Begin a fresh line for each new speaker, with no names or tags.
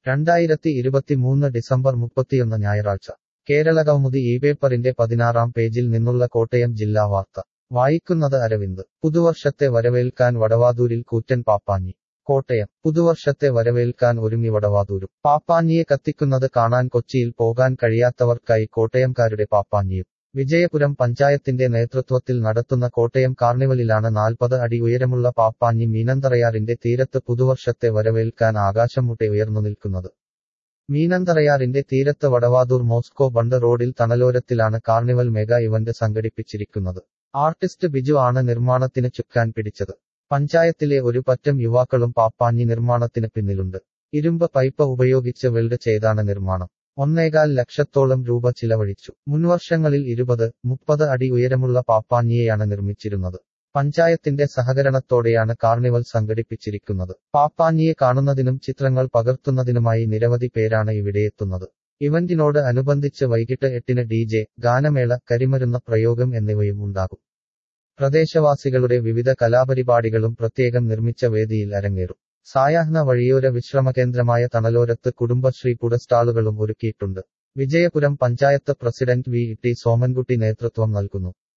രണ്ടായിരത്തി ഇരുപത്തിമൂന്ന് ഡിസംബർ മുപ്പത്തിയൊന്ന് ഞായറാഴ്ച കേരളകൗമുദി ഈ പേപ്പറിന്റെ പതിനാറാം പേജിൽ നിന്നുള്ള കോട്ടയം ജില്ലാ വാർത്ത വായിക്കുന്നത് അരവിന്ദ് പുതുവർഷത്തെ വരവേൽക്കാൻ വടവാതൂരിൽ കൂറ്റൻ പാപ്പാഞ്ഞി കോട്ടയം പുതുവർഷത്തെ വരവേൽക്കാൻ ഒരുങ്ങി വടവാതൂരും പാപ്പാഞ്ഞിയെ കത്തിക്കുന്നത് കാണാൻ കൊച്ചിയിൽ പോകാൻ കഴിയാത്തവർക്കായി കോട്ടയംകാരുടെ പാപ്പാഞ്ഞിയും വിജയപുരം പഞ്ചായത്തിന്റെ നേതൃത്വത്തിൽ നടത്തുന്ന കോട്ടയം കാർണിവലിലാണ് നാൽപ്പത് അടി ഉയരമുള്ള പാപ്പാഞ്ഞി മീനന്തറയാറിന്റെ തീരത്ത് പുതുവർഷത്തെ വരവേൽക്കാൻ ആകാശം മുട്ടെ ഉയർന്നു നിൽക്കുന്നത് മീനന്തറയാറിന്റെ തീരത്ത് വടവാതൂർ മോസ്കോ ബണ്ട് റോഡിൽ തണലോരത്തിലാണ് കാർണിവൽ മെഗാ ഇവന്റ് സംഘടിപ്പിച്ചിരിക്കുന്നത് ആർട്ടിസ്റ്റ് ബിജു ആണ് നിർമ്മാണത്തിന് ചുക്കാൻ പിടിച്ചത് പഞ്ചായത്തിലെ ഒരു പറ്റം യുവാക്കളും പാപ്പാഞ്ഞി നിർമ്മാണത്തിന് പിന്നിലുണ്ട് ഇരുമ്പ് പൈപ്പ് ഉപയോഗിച്ച് വെൽഡ് ചെയ്താണ് നിർമ്മാണം ഒന്നേകാൽ ലക്ഷത്തോളം രൂപ ചിലവഴിച്ചു മുൻവർഷങ്ങളിൽ ഇരുപത് മുപ്പത് അടി ഉയരമുള്ള പാപ്പാഞ്ഞിയെയാണ് നിർമ്മിച്ചിരുന്നത് പഞ്ചായത്തിന്റെ സഹകരണത്തോടെയാണ് കാർണിവൽ സംഘടിപ്പിച്ചിരിക്കുന്നത് പാപ്പാഞ്ഞിയെ കാണുന്നതിനും ചിത്രങ്ങൾ പകർത്തുന്നതിനുമായി നിരവധി പേരാണ് ഇവിടെയെത്തുന്നത് ഇവന്റിനോട് അനുബന്ധിച്ച് വൈകിട്ട് എട്ടിന് ഡി ജെ ഗാനമേള കരിമരുന്ന പ്രയോഗം എന്നിവയും ഉണ്ടാകും പ്രദേശവാസികളുടെ വിവിധ കലാപരിപാടികളും പ്രത്യേകം നിർമ്മിച്ച വേദിയിൽ അരങ്ങേറും സായാഹ്ന വഴിയോര വിശ്രമകേന്ദ്രമായ തണലോരത്ത് കുടുംബശ്രീ പുടസ്റ്റാളുകളും ഒരുക്കിയിട്ടുണ്ട് Vijayapuram panchayat president V T Somankutty നേതൃത്വം നൽകുന്നു